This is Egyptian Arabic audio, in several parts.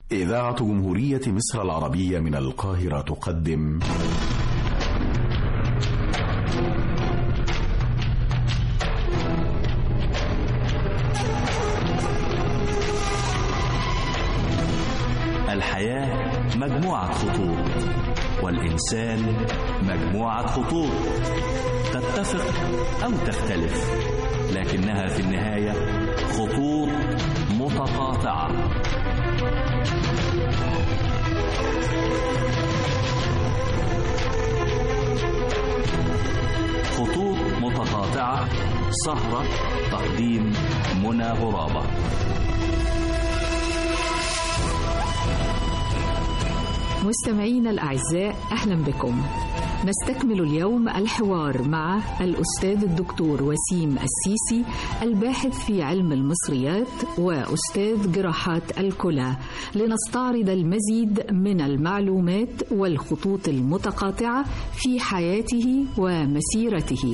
إذاعة جمهورية مصر العربية من القاهرة تقدم الحياة مجموعة خطوط والإنسان مجموعة خطوط تتفق أو تختلف لكنها في النهاية خطوط متقاطعة خطوط متقاطعة سهرة تقديم منى غرابة مستمعينا الأعزاء أهلا بكم نستكمل اليوم الحوار مع الأستاذ الدكتور وسيم السيسي الباحث في علم المصريات وأستاذ جراحات الكلى لنستعرض المزيد من المعلومات والخطوط المتقاطعة في حياته ومسيرته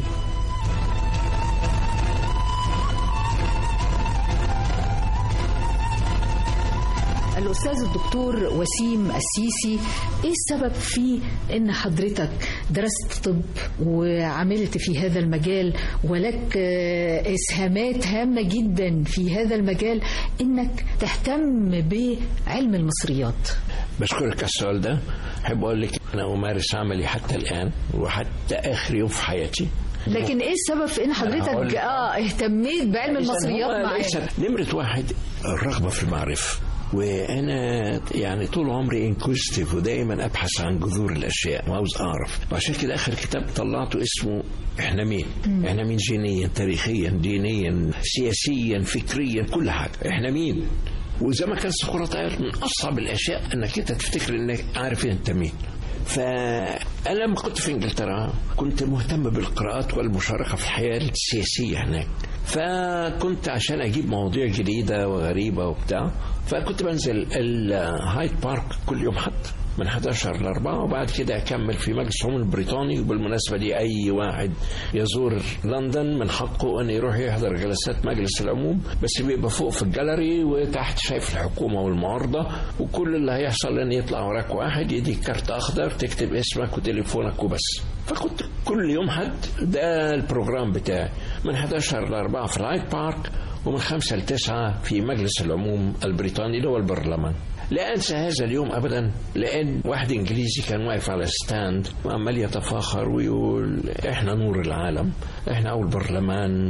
الأستاذ الدكتور وسيم السيسي إيه السبب في إن حضرتك درست طب وعملت في هذا المجال ولك إسهامات هامة جدا في هذا المجال إنك تهتم بعلم المصريات بشكرك على السؤال ده أحب أقول لك أنا أمارس عملي حتى الآن وحتى آخر يوم في حياتي لكن ايه السبب في ان حضرتك اه اهتميت بعلم المصريات معايا نمرة واحد الرغبة في المعرفة وانا يعني طول عمري انكوزتيف ودايما ابحث عن جذور الاشياء وعاوز اعرف وعشان كده اخر كتاب طلعته اسمه احنا مين مم. احنا مين جينيا تاريخيا دينيا سياسيا فكريا كل حاجه احنا مين وزي ما كان سقراط قال من اصعب الاشياء انك انت تفتكر انك عارف انت مين فأنا لما كنت في إنجلترا كنت مهتم بالقراءات والمشاركة في الحياة السياسية هناك فكنت عشان أجيب مواضيع جديدة وغريبة وبتاع فكنت بنزل الهايد بارك كل يوم حتى من 11 ل 4 وبعد كده اكمل في مجلس العموم البريطاني وبالمناسبه دي اي واحد يزور لندن من حقه ان يروح يحضر جلسات مجلس العموم بس بيبقى فوق في الجاليري وتحت شايف الحكومه والمعارضه وكل اللي هيحصل ان يطلع وراك واحد يديك كارت اخضر تكتب اسمك وتليفونك وبس فكنت كل يوم حد ده البروجرام بتاعي من 11 ل 4 في الهايد بارك ومن خمسة لتسعة في مجلس العموم البريطاني اللي هو البرلمان لا أنسى هذا اليوم أبدا لأن واحد إنجليزي كان واقف على ستاند وعمال يتفاخر ويقول إحنا نور العالم إحنا أول برلمان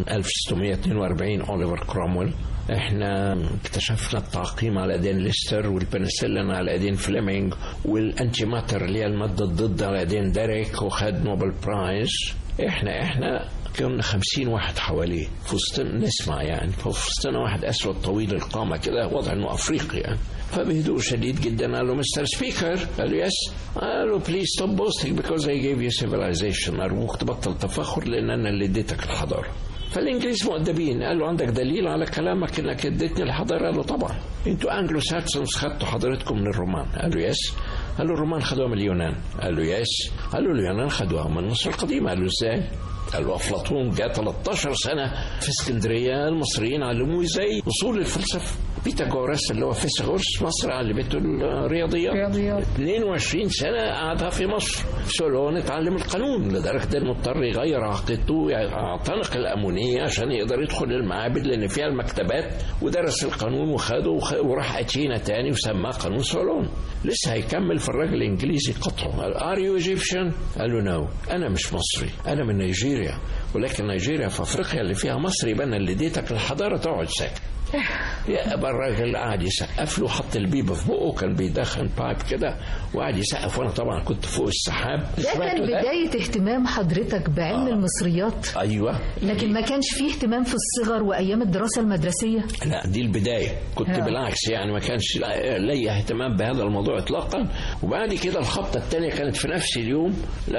1642 أوليفر كرومويل احنا اكتشفنا التعقيم على ايدين ليستر والبنسلين على ايدين فليمنج والانتي ماتر اللي هي الماده الضد على ايدين ديريك وخد نوبل برايز احنا احنا كنا خمسين واحد حواليه في وسطنا نسمع يعني ففي وسطنا واحد اسود طويل القامه كده واضح انه افريقي يعني فبهدوء شديد جدا قال له مستر سبيكر قال له يس قال له بليز ستوب بوستنج بيكوز اي جيف يو سيفيلايزيشن ارجوك تبطل تفاخر لان انا اللي اديتك الحضاره فالانجليز مؤدبين قال له عندك دليل على كلامك انك اديتني الحضاره قال له طبعا انتوا انجلو ساكسونز خدتوا حضرتكم من الرومان قال له يس قال له الرومان خدوها من اليونان قال له يس قال له اليونان خدوها من مصر القديمه قال له ازاي قال له افلاطون جاء 13 سنه في اسكندريه المصريين علموه ازاي اصول الفلسفه بيتاغورس اللي هو فيثاغورس مصر علمته الرياضيات رياضيات 22 سنه قعدها في مصر سولون اتعلم القانون لدرجه انه اضطر يغير عقيدته يعتنق الامونيه عشان يقدر يدخل المعابد لان فيها المكتبات ودرس القانون وخده وراح اتينا تاني وسماه قانون سولون لسه هيكمل في الراجل الانجليزي قطعه قال ار يو ايجيبشن قال له نو انا مش مصري انا من نيجيريا ولكن نيجيريا في افريقيا اللي فيها مصر يبقى انا اللي اديتك الحضاره تقعد ساكت يا الراجل قعد يسقف له حط البيبه في بقه كان بيدخن بايب كده وقعد يسقف وانا طبعا كنت فوق السحاب ده كان بدايه اهتمام حضرتك بعلم آه. المصريات ايوه لكن ما كانش فيه اهتمام في الصغر وايام الدراسه المدرسيه لا دي البدايه كنت آه. بالعكس يعني ما كانش لي اهتمام بهذا الموضوع اطلاقا وبعد كده الخبطه الثانيه كانت في نفس اليوم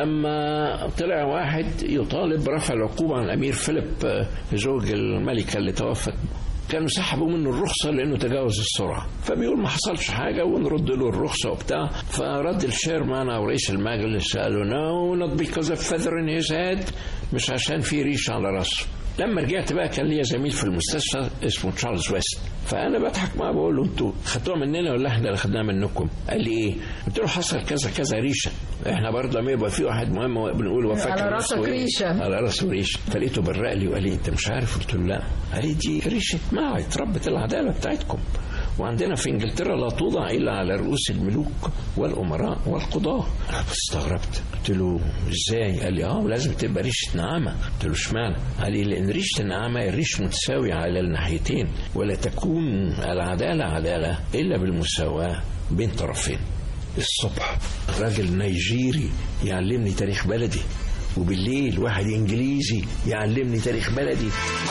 لما طلع واحد يطالب برفع العقوبه عن الامير فيليب زوج الملكه اللي توفت كانوا سحبوا منه الرخصة لأنه تجاوز السرعة فبيقول ما حصلش حاجة ونرد له الرخصة وبتاع فرد الشيرمان أو رئيس المجلس قال له no not because of feather in his head مش عشان في ريش على راسه لما رجعت بقى كان ليا زميل في المستشفى اسمه تشارلز ويست فانا بضحك معاه بقول له انتوا خدتوها مننا ولا احنا اللي خدناها منكم قال لي ايه قلت له حصل كذا كذا ريشه احنا برضه لما يبقى في واحد مهم بنقول وفاك على راسك ريشة. على راسه ريشه فلقيته برق لي وقال لي انت مش عارف قلت له لا قال لي دي ريشه معت ربة العداله بتاعتكم وعندنا في انجلترا لا توضع الا على رؤوس الملوك والامراء والقضاه انا استغربت قلت له ازاي قال لي اه لازم تبقى ريشه نعامه قلت له اشمعنى قال لي لان ريشه النعامه الريش متساوي على الناحيتين ولا تكون العداله عداله الا بالمساواه بين طرفين الصبح راجل نيجيري يعلمني تاريخ بلدي وبالليل واحد انجليزي يعلمني تاريخ بلدي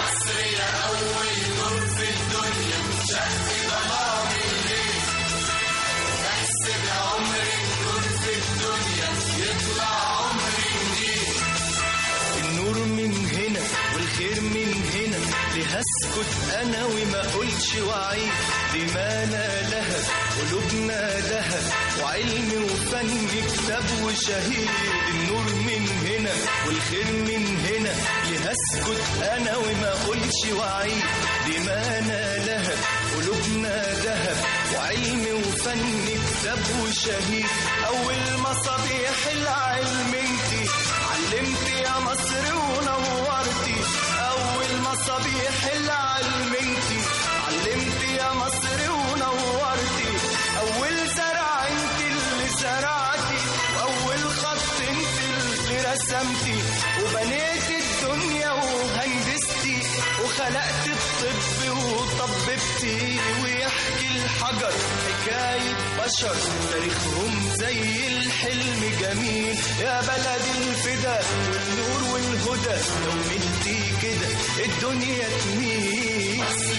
النور من هنا والخير من هنا لهسكت انا وما اقولش وعيد دمانا لها قلوبنا لها وعلم وفن كتاب وشهيد النور من هنا والخير من هنا لهسكت انا وما اقولش وعيد دمانا لها قلوبنا ذهب وعلم وفن كتاب وشهيد اول مصابيح العلم انتي علمتي يا مصر ونورتي اول مصابيح العلم انتي علمتي يا مصر ونورتي اول زرع انت اللي زرعتي واول خط انت اللي رسمتي وبنيت الدنيا وهندستي وخلقت الطب وطببتي ويحكي الحجر حكاية بشر تاريخهم زي الحلم جميل يا بلد الفدا والنور والهدى لو مدي كده الدنيا تميل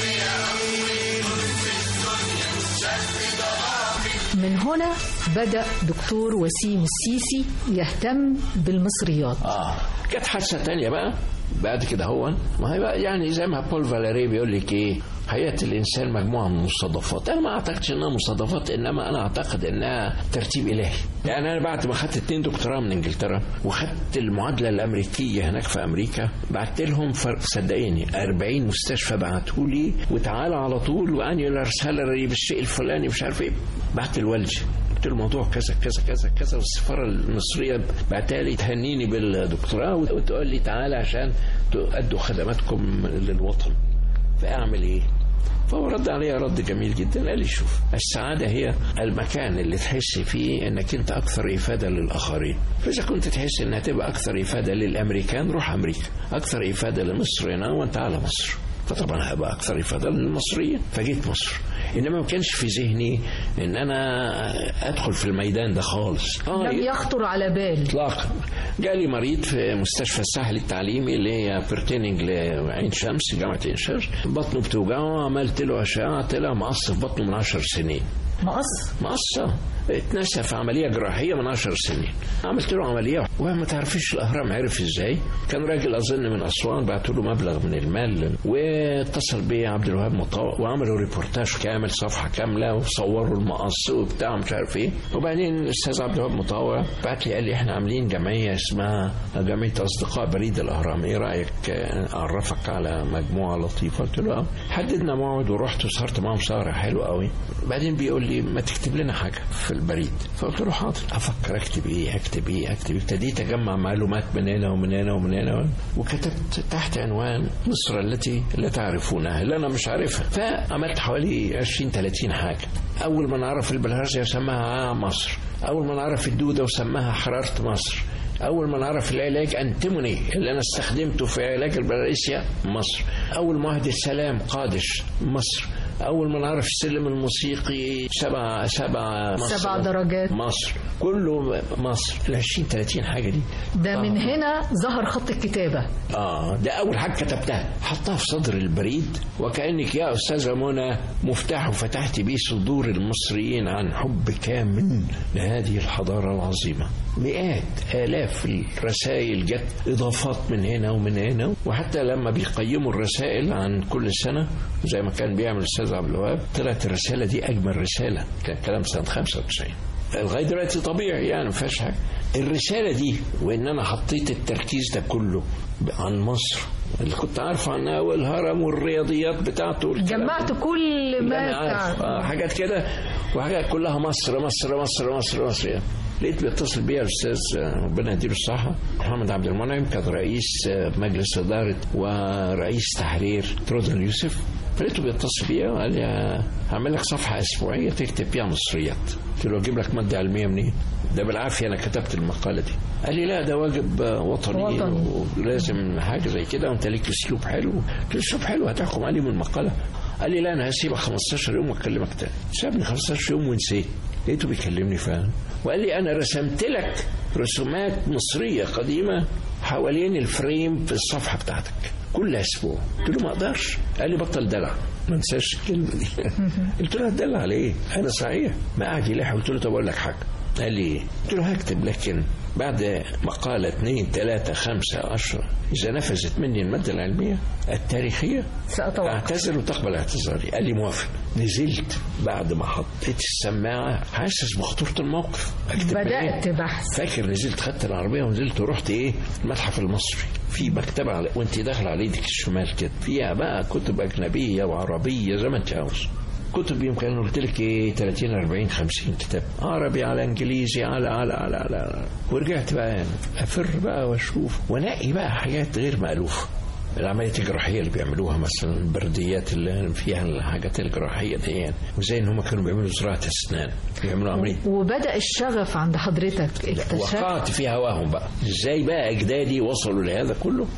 من هنا بدأ دكتور وسيم السيسي يهتم بالمصريات اه كانت حادثه تانية بقى بعد كده هو ما هي بقى يعني زي ما بول فاليري بيقول لك ايه حياة الإنسان مجموعة من المصادفات أنا ما أعتقدش إنها مصادفات إنما أنا أعتقد إنها ترتيب إلهي يعني أنا بعد ما خدت اتنين دكتوراه من إنجلترا وخدت المعادلة الأمريكية هناك في أمريكا بعت لهم فرق صدقيني 40 مستشفى بعتوا لي وتعالى على طول وأنيولار سالري بالشيء الفلاني مش عارف إيه بعت لوالدي قلت له الموضوع كذا كذا كذا كذا والسفاره المصريه بعتها لي تهنيني بالدكتوراه وتقول لي تعالى عشان تؤدوا خدماتكم للوطن فاعمل ايه؟ فهو رد عليا رد جميل جدا قال لي شوف السعادة هي المكان اللي تحس فيه انك انت اكثر افادة للاخرين فاذا كنت تحس انها تبقى اكثر افادة للامريكان روح امريكا اكثر افادة لمصر هنا وانت على مصر فطبعا هبقى اكثر افاده للمصريين فجيت مصر انما ما كانش في ذهني ان انا ادخل في الميدان ده خالص اه لم يخطر على بال اطلاقا جالي مريض في مستشفى الساحل التعليمي اللي هي بيرتيننج لعين شمس جامعه عين شمس بطنه بتوجعه عملت له اشعه طلع مقص في بطنه من 10 سنين مقص مقصة اتنسى في عملية جراحية من عشر سنين عملت له عملية وما تعرفيش الأهرام عرف ازاي كان راجل أظن من أسوان بعتوا له مبلغ من المال واتصل بيه عبد الوهاب مطاوع وعملوا ريبورتاج كامل صفحة كاملة وصوروا المقص وبتاع مش عارف ايه وبعدين الأستاذ عبد الوهاب مطاوع بعت لي قال لي احنا عاملين جمعية اسمها جمعية أصدقاء بريد الأهرام ايه رأيك أعرفك على مجموعة لطيفة قلت له اه حددنا موعد ورحت وسهرت معاهم سهرة حلوة قوي بعدين بيقول لي ما تكتب لنا حاجة في البريد فقلت له حاضر افكر اكتب ايه اكتب ايه اكتب إيه. ابتديت اجمع معلومات من هنا ومن هنا ومن هنا وكتبت تحت عنوان مصر التي لا تعرفونها اللي انا مش عارفها فعملت حوالي 20 30 حاجه اول ما نعرف البلهارسيا سماها مصر اول ما نعرف الدوده وسماها حراره مصر اول ما نعرف العلاج انتيموني اللي انا استخدمته في علاج البلاريسيا مصر اول معهد السلام قادش مصر اول ما نعرف السلم الموسيقي سبع سبع مصر سبع درجات مصر كله مصر ال 20 30 حاجه دي ده من هنا ظهر خط الكتابة اه ده اول حاجه كتبتها حطها في صدر البريد وكانك يا استاذه منى مفتاح فتحت بيه صدور المصريين عن حب كامل لهذه الحضاره العظيمه مئات آلاف الرسائل جت إضافات من هنا ومن هنا وحتى لما بيقيموا الرسائل عن كل سنة زي ما كان بيعمل الأستاذ عبد الوهاب طلعت الرسالة دي أجمل رسالة كان كلام سنة 95 لغايه دلوقتي طبيعي يعني ما فيهاش حاجه الرساله دي وان انا حطيت التركيز ده كله عن مصر اللي كنت عارفه عنها والهرم والرياضيات بتاعته والكلام جمعت ده. كل اللي ما انا عارف تعرف. آه حاجات كده وحاجات كلها مصر مصر مصر مصر مصر يعني. لقيت بيتصل بيا الاستاذ آه، ربنا يديله الصحه محمد عبد المنعم كان رئيس آه، مجلس اداره ورئيس تحرير ترودن يوسف فلقيته بيتصل بيا وقال لي آه، هعمل لك صفحه اسبوعيه تكتب فيها مصريات قلت له اجيب لك ماده علميه منين؟ ده بالعافيه انا كتبت المقاله دي قال لي لا ده واجب آه، وطني, وطني. ولازم حاجه زي كده وانت ليك اسلوب حلو قلت له اسلوب حلو هتحكم عليه من المقاله قال لي لا انا هسيبك 15 يوم واكلمك تاني سابني 15 يوم ونسيت لقيته بيكلمني فعلا وقال لي انا رسمت لك رسومات مصريه قديمه حوالين الفريم في الصفحه بتاعتك كل اسبوع قلت له ما اقدرش قال لي بطل دلع ما انساش الكلمه دي قلت له هتدلع على ايه؟ انا صحيح ما قعد يلح قلت له طب اقول لك حاجه قال لي ايه؟ قلت له هكتب لكن بعد مقالة اثنين ثلاثة خمسة عشرة إذا نفذت مني المادة العلمية التاريخية سأتوقف. أعتذر وتقبل اعتذاري قال لي موافق نزلت بعد ما حطيت السماعة حاسس بخطورة الموقف أكتب بدأت منين؟ بحث فاكر نزلت خدت العربية ونزلت ورحت إيه المتحف المصري في مكتبة على وأنت داخلة على إيدك الشمال كده فيها بقى كتب أجنبية وعربية زي ما أنت عاوز كتب يمكن قلت لك ايه 30 40 50 كتاب عربي على انجليزي على على على على ورجعت بقى يعني افر بقى واشوف وانقي بقى حاجات غير مالوفه العملية الجراحية اللي بيعملوها مثلا البرديات اللي فيها الحاجات الجراحية دي يعني وزي ان هم كانوا بيعملوا زراعة اسنان بيعملوا عملية وبدأ الشغف عند حضرتك اكتشفت وقعت في هواهم بقى ازاي بقى اجدادي وصلوا لهذا كله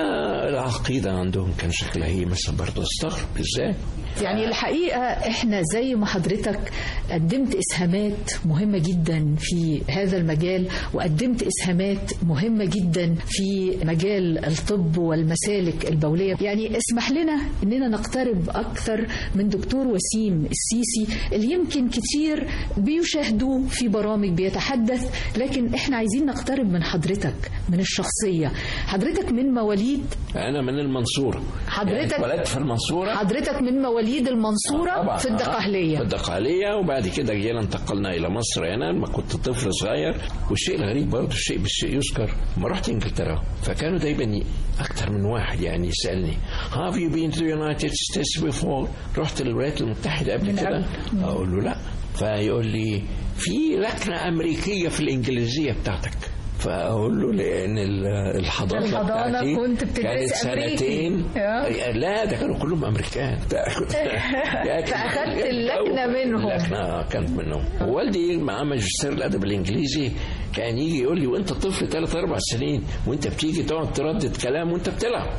فالعقيدة عندهم كان شكلها هي مثلا برضه استغرب ازاي يعني الحقيقة احنا زي ما حضرتك قدمت اسهامات مهمة جدا في هذا المجال وقدمت اسهامات مهمة جدا في مجال الطب والمسالك البولية يعني اسمح لنا اننا نقترب اكثر من دكتور وسيم السيسي اللي يمكن كتير بيشاهدوه في برامج بيتحدث لكن احنا عايزين نقترب من حضرتك من الشخصية حضرتك من مواليد انا من المنصورة حضرتك- يعني اتولدت في المنصورة حضرتك من مواليد المنصورة طبعا في آه، الدقهلية في الدقهلية وبعد كده جينا انتقلنا إلى مصر هنا لما كنت طفل صغير والشيء الغريب برضه الشيء بالشيء يذكر لما رحت إنجلترا فكانوا دايما ي- أكتر من واحد يعني يسألني Have you been to the United States before؟ رحت الولايات المتحدة قبل كده؟ أقول له لا فيقول لي في لكنة أمريكية في الإنجليزية بتاعتك فاقول له لان ال- الحضانه الحضانة بتاعتي كنت بتدرس كانت أمريكي. سنتين آه. لا ده كانوا كلهم امريكان ده كنت- ده كان- فأخدت اللكنة منهم. اللكنه كانت منهم ووالدي معاه ماجستير الادب الانجليزي كان يجي يقول لي وانت طفل ثلاث اربع سنين وانت بتيجي تقعد تردد كلام وانت بتلعب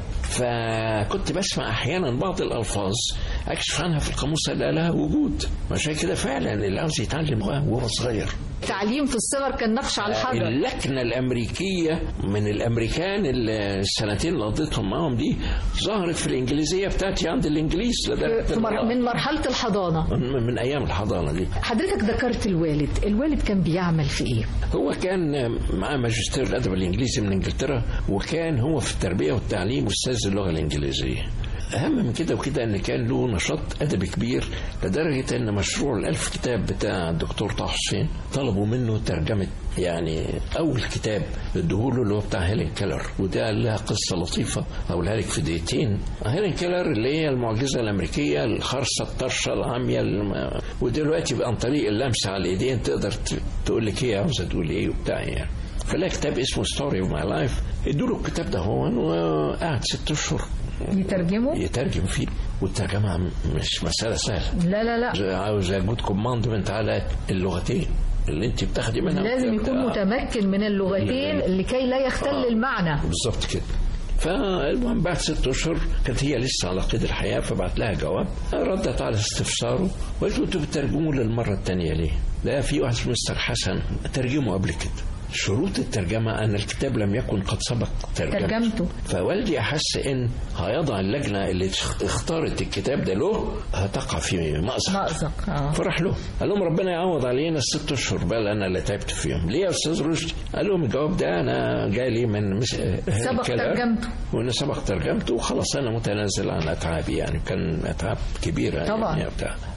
فكنت بسمع احيانا بعض الالفاظ اكشف عنها في القاموس لا لها وجود عشان كده فعلا اللي عاوز يتعلم لغة وهو صغير التعليم في الصغر كان نقش على الحجر اللكنة الأمريكية من الأمريكان اللي السنتين اللي قضيتهم معاهم دي ظهرت في الإنجليزية بتاعتي عند الإنجليز لدرجة في مر... إن- من مرحلة الحضانة من, من أيام الحضانة دي حضرتك ذكرت الوالد الوالد كان بيعمل في ايه هو كان معاه ماجستير الأدب الإنجليزي من إنجلترا وكان هو في التربية والتعليم أستاذ اللغة الإنجليزية أهم من كده وكده إن كان له نشاط أدبي كبير لدرجة إن مشروع الألف كتاب بتاع الدكتور طه حسين طلبوا منه ترجمة يعني أول كتاب ادوهوله اللي هو بتاع هيلين كيلر وده لها قصة لطيفة أقولها لك في دقيقتين هيلين كيلر اللي هي المعجزة الأمريكية الخرصة الطرشة العامية الم... ودلوقتي بقى عن طريق اللمس على الإيدين تقدر ت- تقول لك إيه عاوزة تقول إيه وبتاع يعني فلا كتاب اسمه ستوري اوف ماي لايف ادوا له الكتاب ده هو وقعد ست اشهر يترجمه يترجم فيه والترجمه مش مساله سهله لا لا لا عاوز جود كوماندمنت على اللغتين اللي انت بتاخدي منها لازم يكون متمكن من اللغتين لكي لا يختل المعنى بالظبط كده فالمهم بعد ست اشهر كانت هي لسه على قيد الحياه فبعت لها جواب ردت على استفساره وقالت له انتوا بتترجموا للمره الثانيه ليه؟ لا في واحد اسمه مستر حسن ترجمه قبل كده شروط الترجمة أن الكتاب لم يكن قد سبق ترجمته ترجمته. فوالدي أحس إن هيضع اللجنة اللي اختارت الكتاب ده له هتقع في مأزق مأزق اه فرح له قال لهم ربنا يعوض علينا الست اشهر بقى اللي انا اللي تعبت فيهم ليه يا استاذ رشدي قال لهم الجواب ده انا جالي من مس... سبق كلام، ترجمته. وان سبق ترجمته وخلاص انا متنازل عن اتعابي يعني كان اتعاب كبيره طبعا. يعني بتاع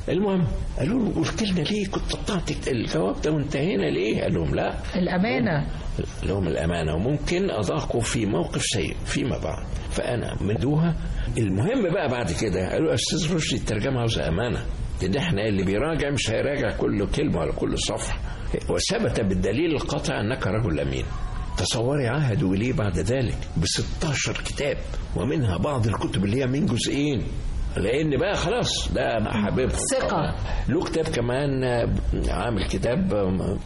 المهم قالوا له قلت لنا ليه كنت قطعت الجواب ده وانتهينا ليه قال لهم لا الأمانة لهم الأمانة وممكن أضاقوا في موقف سيء فيما بعد فأنا مدوها المهم بقى بعد كده قالوا يا أستاذ رشدي الترجمة عاوزة أمانة لأن احنا اللي بيراجع مش هيراجع كل كلمة ولا كل صفحة وثبت بالدليل القطع أنك رجل أمين تصوري عهدوا إليه بعد ذلك ب 16 كتاب ومنها بعض الكتب اللي هي من جزئين لان بقى خلاص ده حبيبهم ثقة. له كتاب كمان عامل كتاب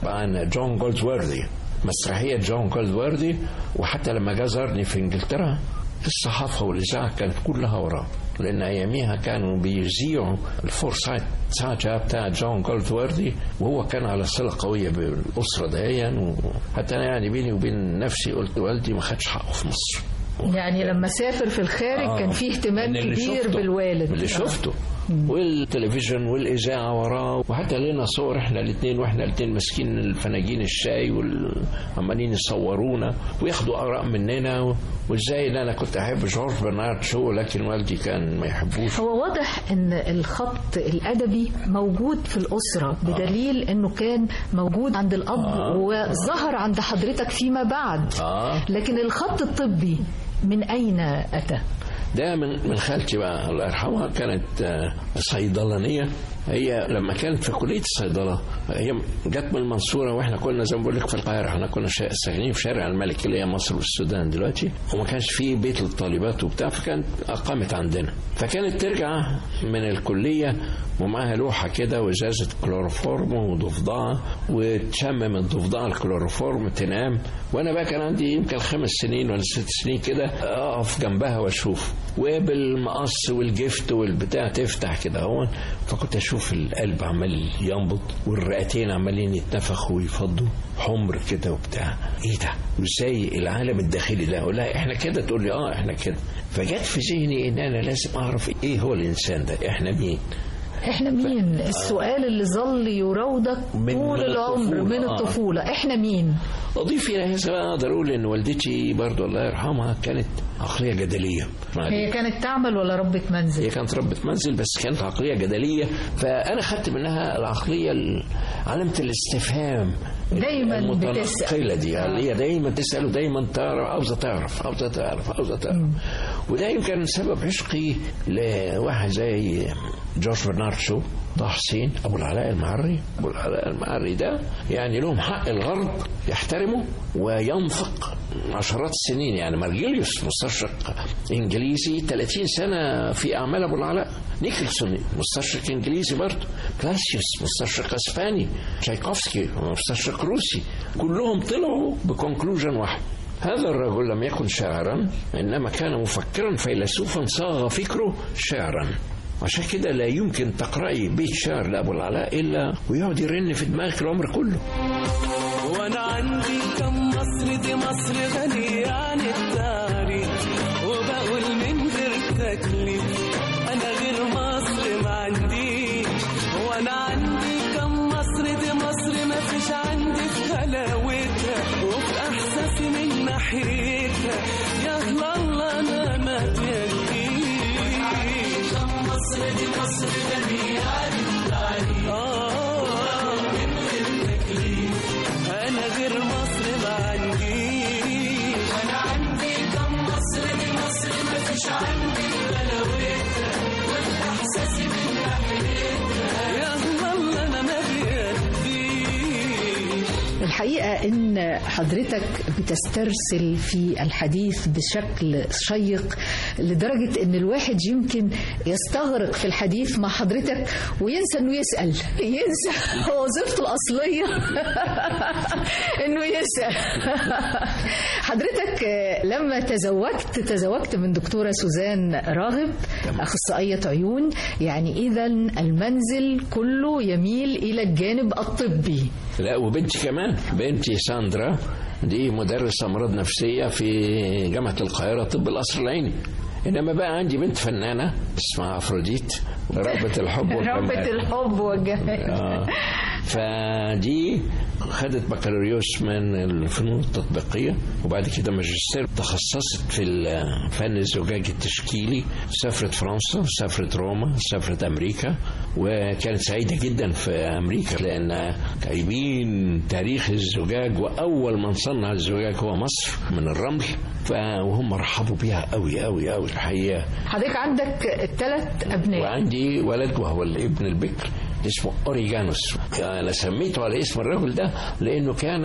عن جون جولدوردي مسرحية جون جولدوردي وحتى لما جه زارني في انجلترا الصحافة والإذاعة كانت كلها وراه لأن أياميها كانوا بيذيعوا الفورسايت ساعة بتاع جون جولدوردي وهو كان على صلة قوية بالأسرة دهيا وحتى أنا يعني بيني وبين نفسي قلت والدي ما خدش حقه في مصر يعني لما سافر في الخارج آه. كان فيه اهتمام من اللي كبير شفته. بالوالد اللي شفته والتلفزيون والاذاعه وراه وحتى لنا صور احنا الاثنين واحنا الاثنين ماسكين الفناجين الشاي وعمالين يصورونا وياخدوا اراء مننا و- وازاي ان انا كنت احب جورج برنارد شو لكن والدي كان ما يحبوش هو واضح ان الخط الادبي موجود في الاسره بدليل انه كان موجود عند الاب آه. وظهر عند حضرتك فيما بعد اه لكن الخط الطبي من اين اتى ده من من خالتي بقى الله يرحمها كانت آه، صيدلانيه هي لما كانت في كليه الصيدله هي جت من المنصوره واحنا كنا زي ما بقول لك في القاهره احنا كنا شا- ساكنين في شارع الملك اللي هي مصر والسودان دلوقتي وما كانش فيه بيت للطالبات وبتاع فكانت اقامت عندنا فكانت ترجع من الكليه ومعاها لوحه كده وازازه كلوروفورم وضفدعه وتشمم الضفدعه الكلوروفورم تنام وانا بقى كان عندي يمكن خمس سنين ولا ست سنين كده اقف جنبها واشوف وبالمقص والجفت والبتاع تفتح كده هون فكنت اشوف القلب عمال ينبض والرئتين عمالين يتنفخوا ويفضوا حمر كده وبتاع ايه ده وازاي العالم الداخلي ده اقول لها احنا كده تقول لي اه احنا كده فجت في ذهني ان انا لازم اعرف ايه هو الانسان ده احنا مين احنا مين السؤال اللي ظل يراودك من- طول من العمر الطفولة. من آه. الطفوله احنا مين اضيف الى هذا بقى اقدر اقول ان والدتي برضو الله يرحمها كانت عقليه جدليه هي كانت تعمل ولا ربة منزل هي كانت ربة منزل بس كانت عقلية جدلية فأنا خدت منها العقلية ال- علامة الاستفهام دايماً المتنقلة بتسأل. دي يعني هي دايما تسأل ودايما تعرف عاوزة تعرف عاوزة تعرف عاوزة تعرف وده يمكن سبب عشقي لواحد زي جورج برنارد شو طه حسين ابو العلاء المعري ابو العلاء المعري ده يعني لهم حق الغرب يحترمه وينفق عشرات السنين يعني مارجيليوس مستشرق انجليزي 30 سنه في اعمال ابو العلاء نيكلسون مستشرق انجليزي برضه كلاسيوس مستشرق اسباني تشايكوفسكي مستشرق روسي كلهم طلعوا بكونكلوجن واحد هذا الرجل لم يكن شاعرا انما كان مفكرا فيلسوفا صاغ فكره شعرا عشان كده لا يمكن تقرأي بيت شعر لأبو العلاء إلا ويقعد يرن في دماغك العمر كله وانا عندي كم مصر دي مصر غنية عن التعريف وبقول من غير تكليف انا غير مصر ما عنديش وانا عندي كم مصر دي مصر ما فيش عندي في غلاوتها وفي احساسي من ناحيتها يا الله انا ما تيجيش مصر دي مصر غنية عن التعريف آه من غير تكليف انا غير مصر ما عنديش انا عندي كم مصر دي مصر ما فيش عندي غلاوتها واحساسي من ناحيتها يا الله انا ما بيديش الحقيقة إن حضرتك بتسترسل في الحديث بشكل شيق لدرجة إن الواحد يمكن يستغرق في الحديث مع حضرتك وينسى إنه يسأل ينسى وظيفته الأصلية إنه يسأل حضرتك لما تزوجت تزوجت من دكتورة سوزان راغب أخصائية عيون يعني إذا المنزل كله يميل إلى الجانب الطبي لا وبنتي كمان بنتي ساندرا دي مدرس أمراض نفسية في جامعة القاهرة طب القصر العيني إنما بقى عندي بنت فنانة اسمها أفروديت ربة الحب ربة والجمال الحب والجمال آه. فدي خدت بكالوريوس من الفنون التطبيقية وبعد كده ماجستير تخصصت في الفن الزجاجي التشكيلي سافرت فرنسا سافرت روما سافرت أمريكا وكانت سعيدة جدا في أمريكا لأن جايبين تاريخ الزجاج وأول من صنع الزجاج هو مصر من الرمل وهم رحبوا بيها قوي قوي قوي الحقيقة حضرتك عندك ثلاث أبناء وعندي ولد وهو الابن البكر اسمه اوريجانوس انا سميته على اسم الرجل ده لانه كان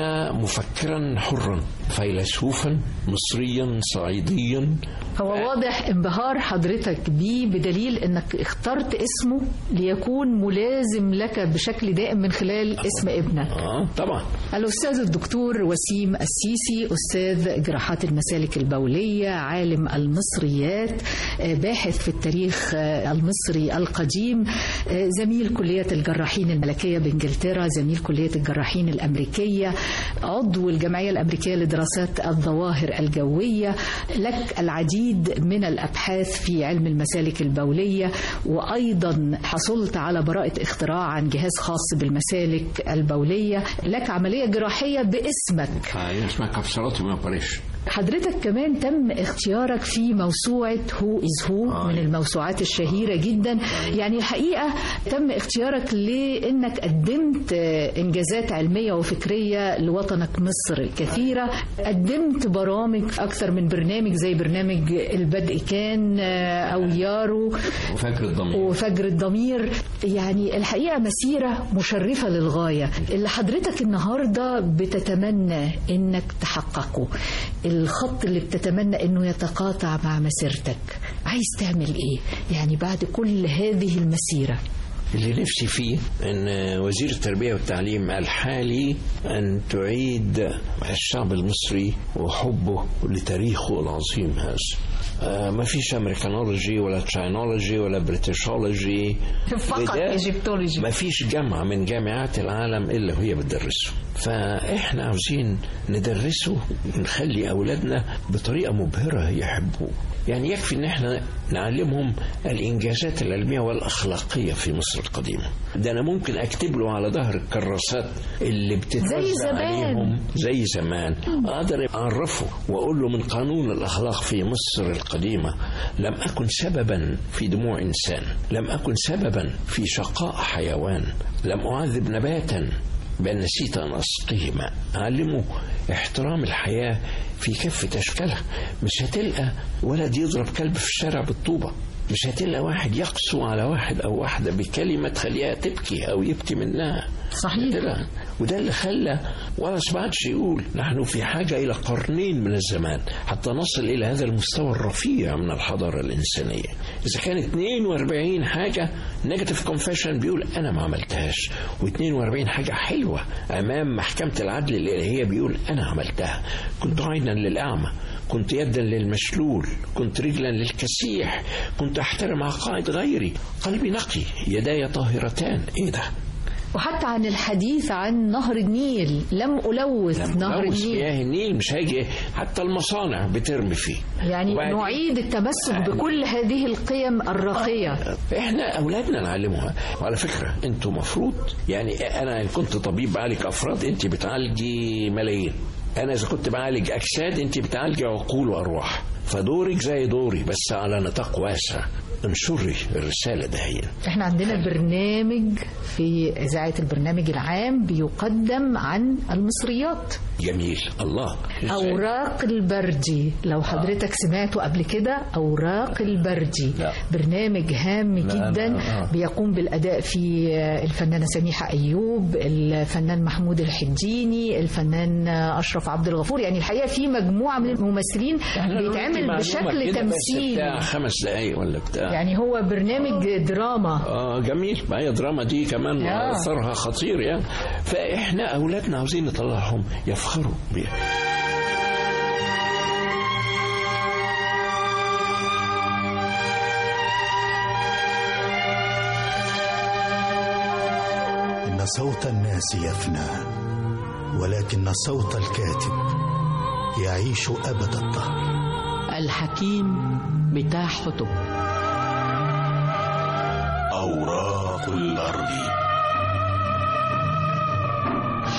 مفكرا حرا فيلسوفا مصريا صعيديا هو واضح انبهار حضرتك بيه بدليل انك اخترت اسمه ليكون ملازم لك بشكل دائم من خلال اسم ابنك اه طبعا الأستاذ الدكتور وسيم السيسي أستاذ جراحات المسالك البولية عالم المصريات آه، باحث في التاريخ آه، المصري القديم آه، زميل كلية الجراحين الملكية بإنجلترا زميل كلية الجراحين الأمريكية عضو الجمعية الأمريكية لدراسات الظواهر الجوية لك العديد من الأبحاث في علم المسالك البولية وأيضا حصلت على براءة اختراع عن جهاز خاص بالمسالك البولية لك عملية جراحية باسمك آه اسمها كبسولات ما بلاش حضرتك كمان تم اختيارك في موسوعة هو إز هو آه. من الموسوعات الشهيرة جدا يعني الحقيقة تم اختيارك لأنك قدمت آه، إنجازات علمية وفكرية لوطنك مصر الكثيرة قدمت برامج أكثر من برنامج زي برنامج البدء كان آه، أو يارو وفاكر الضمير وفجر الضمير يعني الحقيقة مسيرة مشرفة للغاية اللي حضرتك النهاردة بتتمنى انك تحققه الخط اللي بتتمنى انه يتقاطع مع مسيرتك عايز تعمل ايه يعني بعد كل هذه المسيرة اللي نفسي فيه ان وزير التربيه والتعليم الحالي ان تعيد الشعب المصري وحبه لتاريخه العظيم هذا آه، ما فيش امريكانولوجي ولا تشاينولوجي ولا بريتشولوجي فقط وده إيجيبتولوجي. ما فيش جامعه من جامعات العالم الا وهي بتدرسه فاحنا عاوزين ندرسه ونخلي اولادنا بطريقه مبهره يحبوه يعني يكفي ان احنا نعلمهم الانجازات العلميه والاخلاقيه في مصر القديمه ده انا ممكن اكتب له على ظهر الكراسات اللي بتتوزع زي زمان. عليهم زي زمان اقدر اعرفه واقول له من قانون الاخلاق في مصر القديمه لم اكن سببا في دموع انسان لم اكن سببا في شقاء حيوان لم اعذب نباتا بأن نسيت أن أسقيه ماء علمه احترام الحياة في كافة أشكالها مش هتلقى ولد يضرب كلب في الشارع بالطوبة مش هتلقى واحد يقسو على واحد أو واحدة بكلمة تخليها تبكي أو يبكي منها صحيح. هتلقى. وده اللي خلى ولا سمعتش يقول نحن في حاجة إلى قرنين من الزمان حتى نصل إلى هذا المستوى الرفيع من الحضارة الإنسانية إذا كان 42 حاجة نيجاتيف كونفيشن بيقول أنا ما عملتهاش و42 حاجة حلوة أمام محكمة العدل الإلهية بيقول أنا عملتها كنت عينا للأعمى كنت يدا للمشلول كنت رجلا للكسيح كنت أحترم عقائد غيري قلبي نقي يداي طاهرتان إيه ده وحتى عن الحديث عن نهر النيل لم ألوث نهر لوث النيل مياه النيل مش هيجي حتى المصانع بترمي فيه يعني وبعدين- نعيد التمسك بكل هذه القيم الراقية احنا اولادنا نعلمها وعلى فكره انتوا مفروض يعني انا ان كنت طبيب بعالج افراد انت بتعالجي ملايين انا اذا كنت بعالج اجساد انت بتعالجي عقول وارواح فدورك زي دوري بس على نطاق واسع انشري الرساله دهيا احنا عندنا برنامج في إذاعة البرنامج العام بيقدم عن المصريات جميل الله أوراق البردي لو حضرتك سمعته قبل كده أوراق البردي لا. برنامج هام لا، جدا لا، آه. بيقوم بالأداء في الفنانة سميحة أيوب الفنان محمود الحجيني الفنان أشرف عبد الغفور يعني الحقيقة في مجموعة من الممثلين إحنا نقول بيتعمل معلومة بشكل كده بس تمثيلي بتاع خمس دقايق ولا بتاع يعني هو برنامج دراما اه جميل ما هي دراما دي كمان آه. اثرها خطير يعني فاحنا اولادنا عاوزين نطلعهم يفخروا بيها إن صوت الناس يفنى ولكن صوت الكاتب يعيش أبد الدهر الحكيم بتاع حطب أوراق الأرض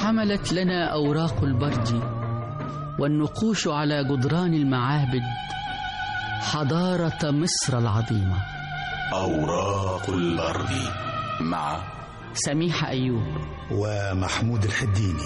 حملت لنا أوراق البرد والنقوش على جدران المعابد حضارة مصر العظيمة أوراق الأرض مع سميحة أيوب ومحمود الحديني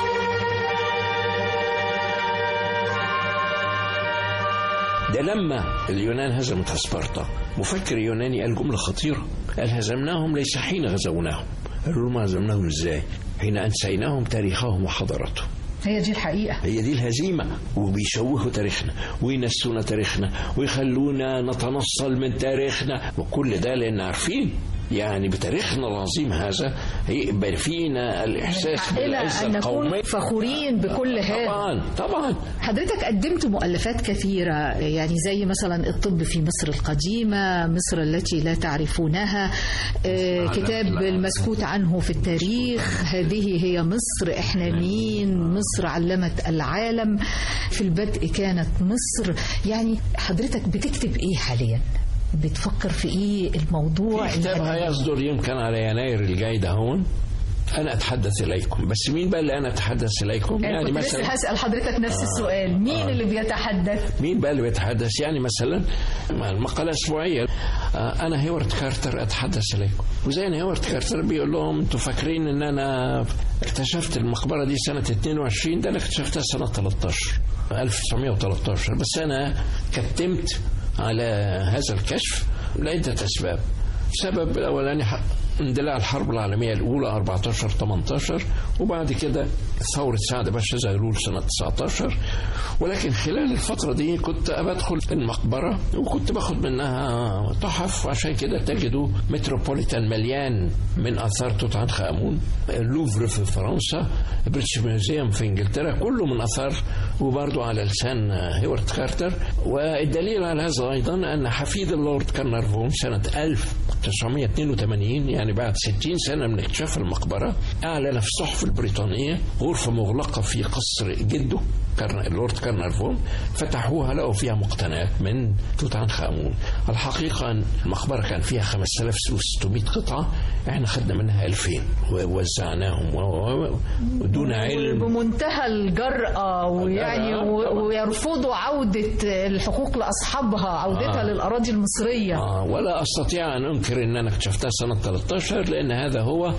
ده لما اليونان هزمت سبارتا مفكر يوناني قال جملة خطيرة قال هزمناهم ليس حين غزوناهم قالوا له ما هزمناهم ازاي حين أنسيناهم تاريخهم وحضارتهم هي دي الحقيقة هي دي الهزيمة وبيشوهوا تاريخنا وينسونا تاريخنا ويخلونا نتنصل من تاريخنا وكل ده لأن عارفين يعني بتاريخنا العظيم هذا يقبل فينا الإحساس بالعزة أن نكون القومية فخورين بكل هذا طبعا طبعا حضرتك قدمت مؤلفات كثيرة يعني زي مثلا الطب في مصر القديمة مصر التي لا تعرفونها آه، كتاب المسكوت عنه في التاريخ هذه هي مصر احنا مين مصر علمت العالم في البدء كانت مصر يعني حضرتك بتكتب ايه حاليا بتفكر في ايه الموضوع في كتاب الأدبي؟ هيصدر يمكن على يناير الجاي ده هون أنا أتحدث إليكم بس مين بقى اللي أنا أتحدث إليكم يعني كنت لسه هسأل حضرتك نفس السؤال مين اللي بيتحدث مين بقى اللي بيتحدث يعني مثلا المقالة الأسبوعية آه، أنا هيوارد كارتر أتحدث إليكم وزي أن هيوارد كارتر بيقول لهم أنتوا فاكرين إن أنا اكتشفت المقبرة دي سنة 22 ده أنا اكتشفتها سنة 13 1913 بس أنا كتمت على هذا الكشف لعدة أسباب السبب الأولاني حق اندلاع الحرب العالمية الأولى 14 18 وبعد كده ثورة سعد باشا زغلول سنة 19 ولكن خلال الفترة دي كنت بدخل المقبرة وكنت باخد منها تحف عشان كده تجدوا متروبوليتان مليان من آثار توت عنخ آمون اللوفر في فرنسا بريتش ميوزيوم في إنجلترا كله من آثار وبرضه على لسان هيوارد كارتر والدليل على هذا أيضا أن حفيد اللورد كارنارفون سنة 1982 يعني بعد 60 سنة من اكتشاف المقبرة أعلن في الصحف البريطانية غرفة مغلقة في قصر جده كارن- اللورد كارنارفون فتحوها لقوا فيها مقتنيات من توت عنخ آمون الحقيقة أن المقبرة كان فيها 5600 قطعة احنا خدنا منها 2000 ووزعناهم و- و- ودون علم بمنتهى الجرأة ويعني آه، و- طبعا. ويرفضوا عودة الحقوق لأصحابها عودتها آه. للأراضي المصرية آه ولا استطيع ان انكر ان انا اكتشفتها سنه 13 لان هذا هو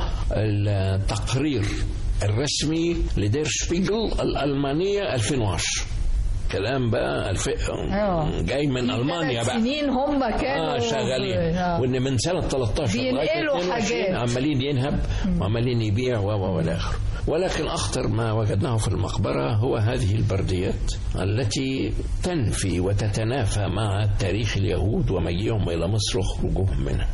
التقرير الرسمي لدير شبيجل الالمانيه 2010 كلام بقى الف... آه. جاي من المانيا ثلاث بقى سنين هم كانوا اه شغالين آه. وان من سنه 13 لغايه بينقلوا 22 حاجات. عمالين ينهب وعمالين يبيع و و والى اخره ولكن اخطر ما وجدناه في المقبره هو هذه البرديات التي تنفي وتتنافى مع تاريخ اليهود ومجيئهم الى مصر وخروجهم منها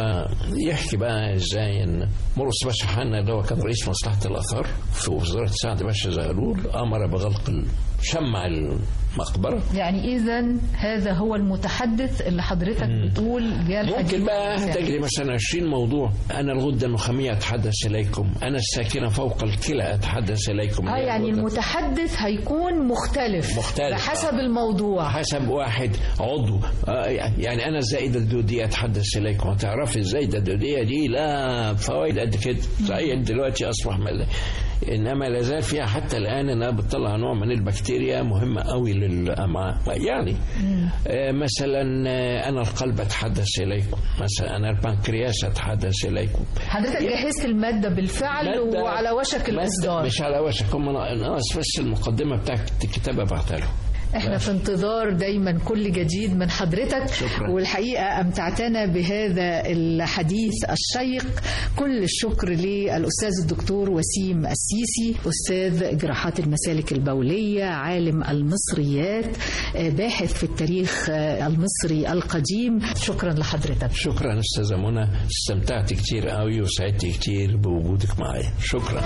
ويحكي بقى ازاي ان مرقس باشا حنا اللي هو كان رئيس مصلحه الاثار في وزاره سعد باشا زغلول امر بغلق ال- شمع المقبره يعني إذا هذا هو المتحدث اللي حضرتك بتقول جاء الحديث ممكن بقى عن تجري مثلا 20 موضوع انا الغده النخاميه اتحدث اليكم انا الساكنه فوق الكلى اتحدث اليكم اه اللي هي يعني الغدة. المتحدث هيكون مختلف مختلف، بحسب آه. الموضوع حسب واحد عضو آه، يعني انا الزائده الدوديه اتحدث اليكم هتعرفي الزائده الدوديه دي لا فوائد قد كده صحيح دلوقتي اصبح مل... انما لا زال فيها حتى الان انها بتطلع نوع من البكتيريا مهمه قوي للامعاء يعني آه، مثلا آه، انا القلب اتحدث اليكم مثلا انا البنكرياس اتحدث اليكم حضرتك جهزت المادة بالفعل مادة- وعلى وشك مادة الإصدار مش على وشك هم ناقص بس المقدمه بتاعت الكتاب ابعتها لهم احنا في انتظار دايما كل جديد من حضرتك شكرا. والحقيقة أمتعتنا بهذا الحديث الشيق كل الشكر للأستاذ الدكتور وسيم السيسي أستاذ جراحات المسالك البولية عالم المصريات آه، باحث في التاريخ آه، المصري القديم شكرا لحضرتك شكرا استاذه منى استمتعت كتير قوي وسعدت كتير بوجودك معايا شكرا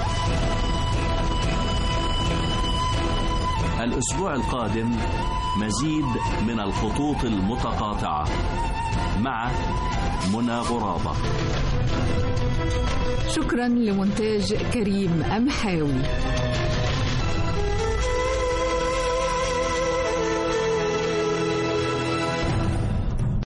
الأسبوع القادم مزيد من الخطوط المتقاطعة مع منى غرابة شكرا لمونتاج كريم أمحاوي